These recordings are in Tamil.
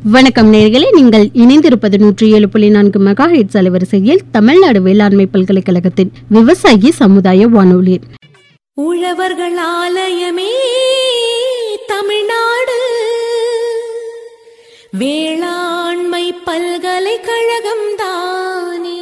வணக்கம் நேர்களே நீங்கள் இணைந்திருப்பது நூற்றி ஏழு புள்ளி நான்கு மெகா ஹெட்ஸ் அலைவரிசையில் தமிழ்நாடு வேளாண்மை பல்கலைக்கழகத்தின் விவசாயி சமுதாய வானொலி உழவர்கள் ஆலயமே தமிழ்நாடு வேளாண்மை பல்கலைக்கழகம் தானே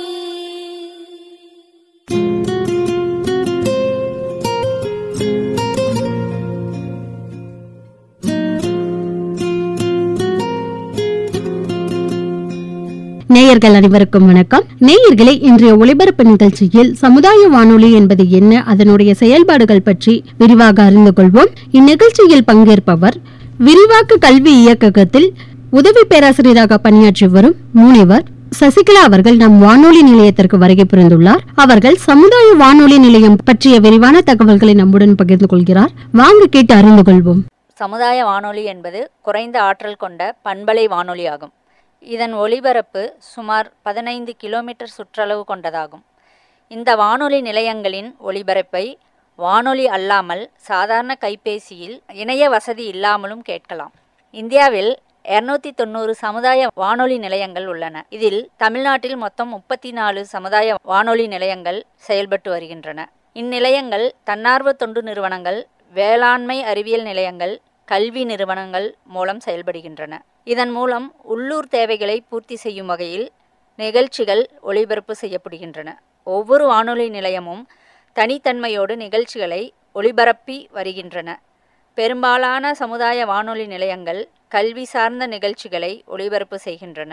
நேயர்கள் அனைவருக்கும் வணக்கம் நேயர்களே இன்றைய ஒளிபரப்பு நிகழ்ச்சியில் சமுதாய வானொலி என்பது என்ன அதனுடைய செயல்பாடுகள் பற்றி விரிவாக அறிந்து கொள்வோம் இந்நிகழ்ச்சியில் பங்கேற்பவர் விரிவாக்க கல்வி இயக்ககத்தில் உதவி பேராசிரியராக பணியாற்றி வரும் முனைவர் சசிகலா அவர்கள் நம் வானொலி நிலையத்திற்கு வருகை புரிந்துள்ளார் அவர்கள் சமுதாய வானொலி நிலையம் பற்றிய விரிவான தகவல்களை நம்முடன் பகிர்ந்து கொள்கிறார் வாங்க கேட்டு அறிந்து கொள்வோம் சமுதாய வானொலி என்பது குறைந்த ஆற்றல் கொண்ட பண்பலை வானொலி ஆகும் இதன் ஒலிபரப்பு சுமார் பதினைந்து கிலோமீட்டர் சுற்றளவு கொண்டதாகும் இந்த வானொலி நிலையங்களின் ஒலிபரப்பை வானொலி அல்லாமல் சாதாரண கைபேசியில் இணைய வசதி இல்லாமலும் கேட்கலாம் இந்தியாவில் இருநூத்தி தொண்ணூறு சமுதாய வானொலி நிலையங்கள் உள்ளன இதில் தமிழ்நாட்டில் மொத்தம் முப்பத்தி நாலு சமுதாய வானொலி நிலையங்கள் செயல்பட்டு வருகின்றன இந்நிலையங்கள் தன்னார்வ தொண்டு நிறுவனங்கள் வேளாண்மை அறிவியல் நிலையங்கள் கல்வி நிறுவனங்கள் மூலம் செயல்படுகின்றன இதன் மூலம் உள்ளூர் தேவைகளை பூர்த்தி செய்யும் வகையில் நிகழ்ச்சிகள் ஒளிபரப்பு செய்யப்படுகின்றன ஒவ்வொரு வானொலி நிலையமும் தனித்தன்மையோடு நிகழ்ச்சிகளை ஒளிபரப்பி வருகின்றன பெரும்பாலான சமுதாய வானொலி நிலையங்கள் கல்வி சார்ந்த நிகழ்ச்சிகளை ஒளிபரப்பு செய்கின்றன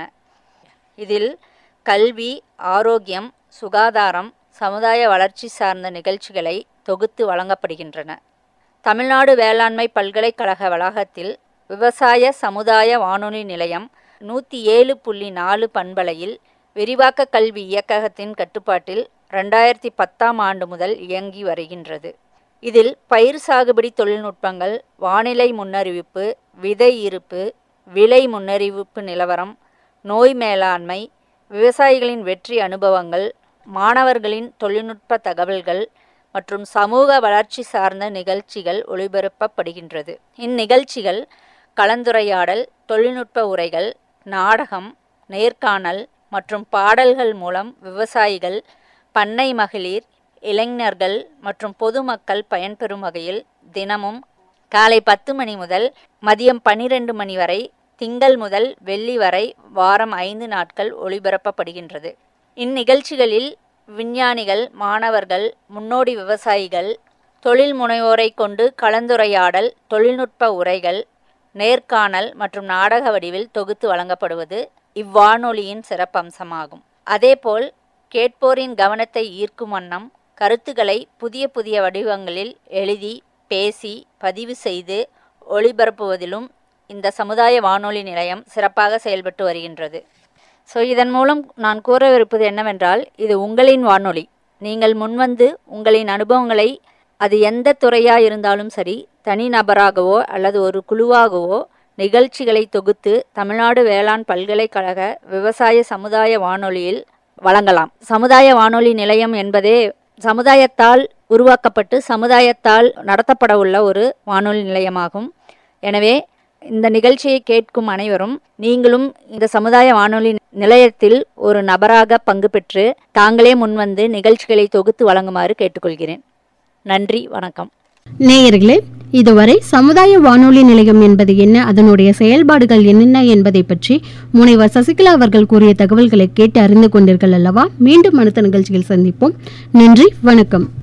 இதில் கல்வி ஆரோக்கியம் சுகாதாரம் சமுதாய வளர்ச்சி சார்ந்த நிகழ்ச்சிகளை தொகுத்து வழங்கப்படுகின்றன தமிழ்நாடு வேளாண்மை பல்கலைக்கழக வளாகத்தில் விவசாய சமுதாய வானொலி நிலையம் நூற்றி ஏழு புள்ளி நாலு பண்பலையில் விரிவாக்க கல்வி இயக்ககத்தின் கட்டுப்பாட்டில் ரெண்டாயிரத்தி பத்தாம் ஆண்டு முதல் இயங்கி வருகின்றது இதில் பயிர் சாகுபடி தொழில்நுட்பங்கள் வானிலை முன்னறிவிப்பு விதை இருப்பு விலை முன்னறிவிப்பு நிலவரம் நோய் மேலாண்மை விவசாயிகளின் வெற்றி அனுபவங்கள் மாணவர்களின் தொழில்நுட்ப தகவல்கள் மற்றும் சமூக வளர்ச்சி சார்ந்த நிகழ்ச்சிகள் ஒளிபரப்பப்படுகின்றது இந்நிகழ்ச்சிகள் கலந்துரையாடல் தொழில்நுட்ப உரைகள் நாடகம் நேர்காணல் மற்றும் பாடல்கள் மூலம் விவசாயிகள் பண்ணை மகளிர் இளைஞர்கள் மற்றும் பொதுமக்கள் பயன்பெறும் வகையில் தினமும் காலை பத்து மணி முதல் மதியம் பன்னிரண்டு மணி வரை திங்கள் முதல் வெள்ளி வரை வாரம் ஐந்து நாட்கள் ஒளிபரப்பப்படுகின்றது இந்நிகழ்ச்சிகளில் விஞ்ஞானிகள் மாணவர்கள் முன்னோடி விவசாயிகள் தொழில் முனைவோரை கொண்டு கலந்துரையாடல் தொழில்நுட்ப உரைகள் நேர்காணல் மற்றும் நாடக வடிவில் தொகுத்து வழங்கப்படுவது இவ்வானொலியின் சிறப்பம்சமாகும் அதேபோல் கேட்போரின் கவனத்தை ஈர்க்கும் வண்ணம் கருத்துக்களை புதிய புதிய வடிவங்களில் எழுதி பேசி பதிவு செய்து ஒளிபரப்புவதிலும் இந்த சமுதாய வானொலி நிலையம் சிறப்பாக செயல்பட்டு வருகின்றது ஸோ இதன் மூலம் நான் கூறவிருப்பது என்னவென்றால் இது உங்களின் வானொலி நீங்கள் முன்வந்து உங்களின் அனுபவங்களை அது எந்த துறையாக இருந்தாலும் சரி தனிநபராகவோ அல்லது ஒரு குழுவாகவோ நிகழ்ச்சிகளை தொகுத்து தமிழ்நாடு வேளாண் பல்கலைக்கழக விவசாய சமுதாய வானொலியில் வழங்கலாம் சமுதாய வானொலி நிலையம் என்பதே சமுதாயத்தால் உருவாக்கப்பட்டு சமுதாயத்தால் நடத்தப்பட உள்ள ஒரு வானொலி நிலையமாகும் எனவே இந்த நிகழ்ச்சியை கேட்கும் அனைவரும் நீங்களும் இந்த சமுதாய வானொலி நிலையத்தில் ஒரு நபராக பங்கு பெற்று தாங்களே முன்வந்து நிகழ்ச்சிகளை தொகுத்து வழங்குமாறு கேட்டுக்கொள்கிறேன் நன்றி வணக்கம் நேயர்களே இதுவரை சமுதாய வானொலி நிலையம் என்பது என்ன அதனுடைய செயல்பாடுகள் என்னென்ன என்பதை பற்றி முனைவர் சசிகலா அவர்கள் கூறிய தகவல்களை கேட்டு அறிந்து கொண்டீர்கள் அல்லவா மீண்டும் அடுத்த நிகழ்ச்சியில் சந்திப்போம் நன்றி வணக்கம்